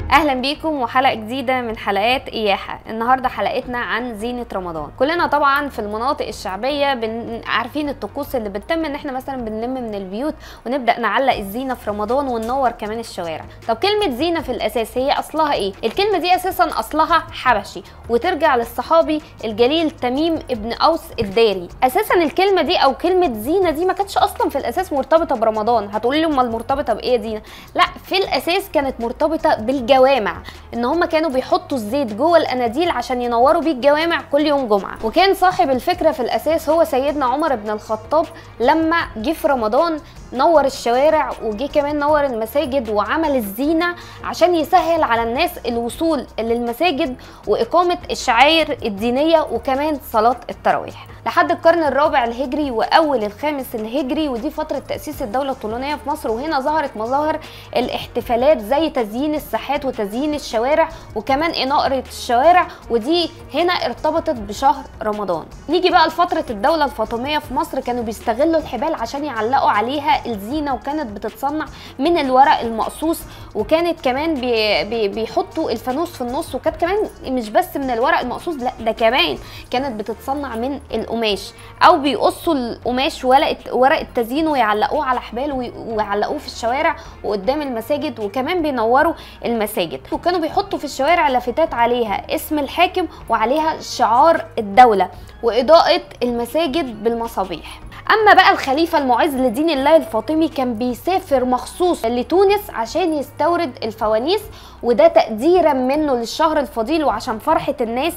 اهلا بيكم وحلقه جديده من حلقات اياحه النهارده حلقتنا عن زينه رمضان كلنا طبعا في المناطق الشعبيه بن... عارفين الطقوس اللي بتتم ان احنا مثلا بنلم من البيوت ونبدا نعلق الزينه في رمضان وننور كمان الشوارع طب كلمه زينه في الاساس هي اصلها ايه الكلمه دي اساسا اصلها حبشي وترجع للصحابي الجليل تميم ابن اوس الداري اساسا الكلمه دي او كلمه زينه دي ما كانتش اصلا في الاساس مرتبطه برمضان هتقولي لي امال مرتبطه بايه زينه لا في الاساس كانت مرتبطه بالجوامع ان هم كانوا بيحطوا الزيت جوه الاناديل عشان ينوروا بيه الجوامع كل يوم جمعه وكان صاحب الفكره في الاساس هو سيدنا عمر بن الخطاب لما جه في رمضان نور الشوارع وجه كمان نور المساجد وعمل الزينه عشان يسهل على الناس الوصول للمساجد واقامه الشعائر الدينيه وكمان صلاه التراويح لحد القرن الرابع الهجري واول الخامس الهجري ودي فتره تاسيس الدوله الطولونيه في مصر وهنا ظهرت مظاهر الاحتفالات زي تزيين الساحات وتزيين الشوارع وكمان اناره الشوارع ودي هنا ارتبطت بشهر رمضان نيجي بقى لفتره الدوله الفاطميه في مصر كانوا بيستغلوا الحبال عشان يعلقوا عليها الزينه وكانت بتتصنع من الورق المقصوص وكانت كمان بي بي بيحطوا الفانوس في النص وكانت كمان مش بس من الورق المقصوص لا ده كمان كانت بتتصنع من القماش او بيقصوا القماش ورق ورق التزيين ويعلقوه على حبال ويعلقوه في الشوارع وقدام المساجد وكمان بينوروا المساجد وكانوا بيحطوا في الشوارع لافتات عليها اسم الحاكم وعليها شعار الدوله واضاءه المساجد بالمصابيح اما بقى الخليفه المعز لدين الله الفاطمي كان بيسافر مخصوص لتونس عشان يستورد الفوانيس وده تقديرا منه للشهر الفضيل وعشان فرحه الناس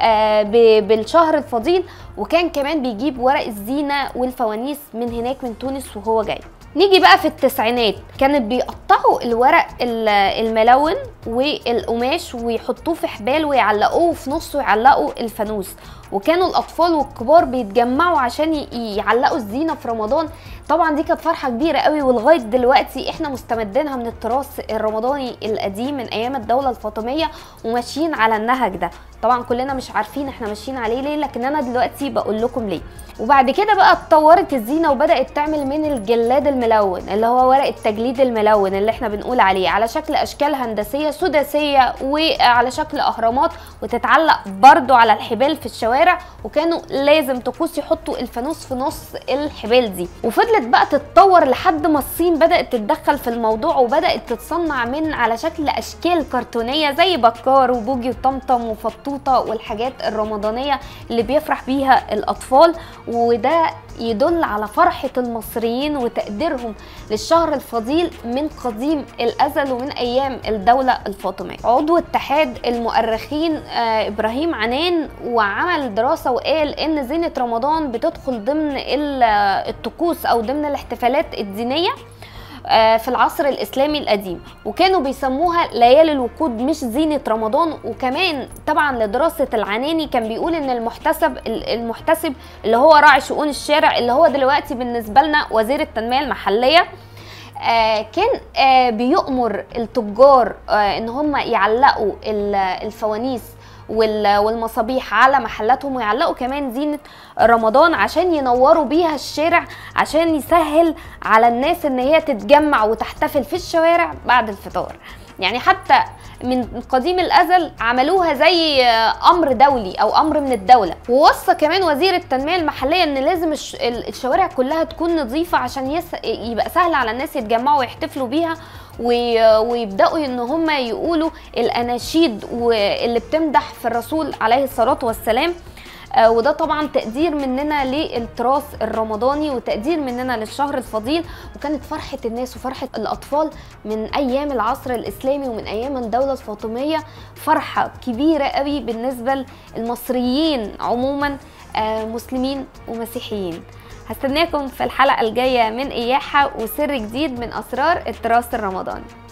بالشهر الفضيل وكان كمان بيجيب ورق الزينه والفوانيس من هناك من تونس وهو جاي نيجي بقى في التسعينات كانت بيقطعوا الورق الملون والقماش ويحطوه في حبال ويعلقوه في نصه يعلقوا الفانوس وكانوا الاطفال والكبار بيتجمعوا عشان يعلقوا الزينه في رمضان طبعا دي كانت فرحه كبيره قوي ولغايه دلوقتي احنا مستمدينها من التراث الرمضاني القديم من ايام الدوله الفاطميه وماشيين على النهج ده طبعا كلنا مش عارفين احنا ماشيين عليه ليه لكن انا دلوقتي بقول لكم ليه وبعد كده بقى اتطورت الزينه وبدات تعمل من الجلاد الملون اللي هو ورق التجليد الملون اللي احنا بنقول عليه على شكل اشكال هندسيه سداسيه وعلى شكل اهرامات وتتعلق برضو على الحبال في الشوارع وكانوا لازم طقوس يحطوا الفانوس في نص الحبال دي وفضلت بقى تتطور لحد ما الصين بدات تتدخل في الموضوع وبدات تتصنع من على شكل اشكال كرتونيه زي بكار وبوجي وطمطم وفطوطه والحاجات الرمضانيه اللي بيفرح بيها الاطفال وده يدل على فرحة المصريين وتقديرهم للشهر الفضيل من قديم الأزل ومن أيام الدولة الفاطمية عضو اتحاد المؤرخين آه إبراهيم عنان وعمل دراسة وقال إن زينة رمضان بتدخل ضمن الطقوس أو ضمن الاحتفالات الدينية في العصر الاسلامي القديم وكانوا بيسموها ليالي الوقود مش زينه رمضان وكمان طبعا لدراسه العناني كان بيقول ان المحتسب المحتسب اللي هو راعي شؤون الشارع اللي هو دلوقتي بالنسبه لنا وزير التنميه المحليه آه كان آه بيؤمر التجار آه ان هم يعلقوا الفوانيس والمصابيح على محلاتهم ويعلقوا كمان زينة رمضان عشان ينوروا بيها الشارع عشان يسهل على الناس ان هي تتجمع وتحتفل في الشوارع بعد الفطار يعني حتى من قديم الازل عملوها زي امر دولي او امر من الدوله ووصى كمان وزير التنميه المحليه ان لازم الشوارع كلها تكون نظيفه عشان يس... يبقى سهل على الناس يتجمعوا ويحتفلوا بيها ويبداوا ان هم يقولوا الاناشيد واللي بتمدح في الرسول عليه الصلاه والسلام وده طبعا تقدير مننا للتراث الرمضاني وتقدير مننا للشهر الفضيل وكانت فرحة الناس وفرحة الأطفال من أيام العصر الإسلامي ومن أيام الدولة الفاطمية فرحة كبيرة قوي بالنسبة للمصريين عموما مسلمين ومسيحيين هستناكم في الحلقة الجاية من إياحة وسر جديد من أسرار التراث الرمضاني